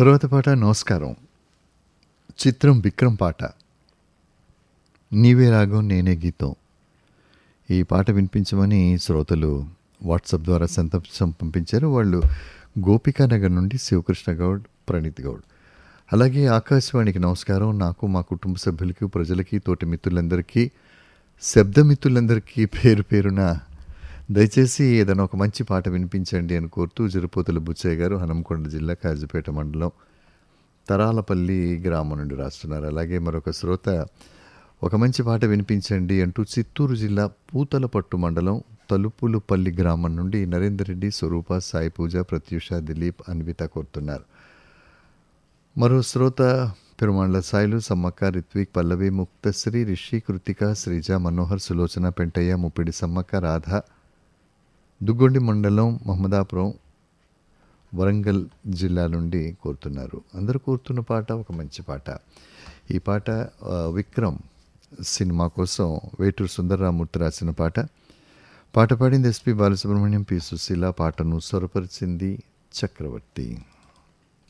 తర్వాత పాట నమస్కారం చిత్రం విక్రమ్ పాట నీవే రాగం నేనే గీతం ఈ పాట వినిపించమని శ్రోతలు వాట్సాప్ ద్వారా సంతోషం పంపించారు వాళ్ళు గోపికానగర్ నుండి శివకృష్ణ గౌడ్ ప్రణీత్ గౌడ్ అలాగే ఆకాశవాణికి నమస్కారం నాకు మా కుటుంబ సభ్యులకి ప్రజలకి తోటి మిత్రులందరికీ శబ్దమిత్రులందరికీ పేరు పేరున దయచేసి ఏదైనా ఒక మంచి పాట వినిపించండి అని కోరుతూ జరుపోతుల బుచ్చయ్య గారు హనంకొండ జిల్లా కాజీపేట మండలం తరాలపల్లి గ్రామం నుండి రాస్తున్నారు అలాగే మరొక శ్రోత ఒక మంచి పాట వినిపించండి అంటూ చిత్తూరు జిల్లా పూతలపట్టు మండలం తలుపులుపల్లి గ్రామం నుండి నరేందర్ రెడ్డి స్వరూప సాయి పూజ ప్రత్యూష దిలీప్ అన్విత కోరుతున్నారు మరో శ్రోత పెరుమాండ్ల సాయిలు సమ్మక్క రిత్విక్ పల్లవి ముక్తశ్రీ రిషి కృతిక శ్రీజ మనోహర్ సులోచన పెంటయ్య ముప్పిడి సమ్మక్క రాధ దుగ్గొండి మండలం మహమ్మదాపురం వరంగల్ జిల్లా నుండి కోరుతున్నారు అందరూ కోరుతున్న పాట ఒక మంచి పాట ఈ పాట ఆ, విక్రమ్ సినిమా కోసం వేటూరు సుందరరామూర్తి రాసిన పాట పాట పాడింది ఎస్పి బాలసుబ్రహ్మణ్యం పి సుశీల పాటను స్వరపరిచింది చక్రవర్తి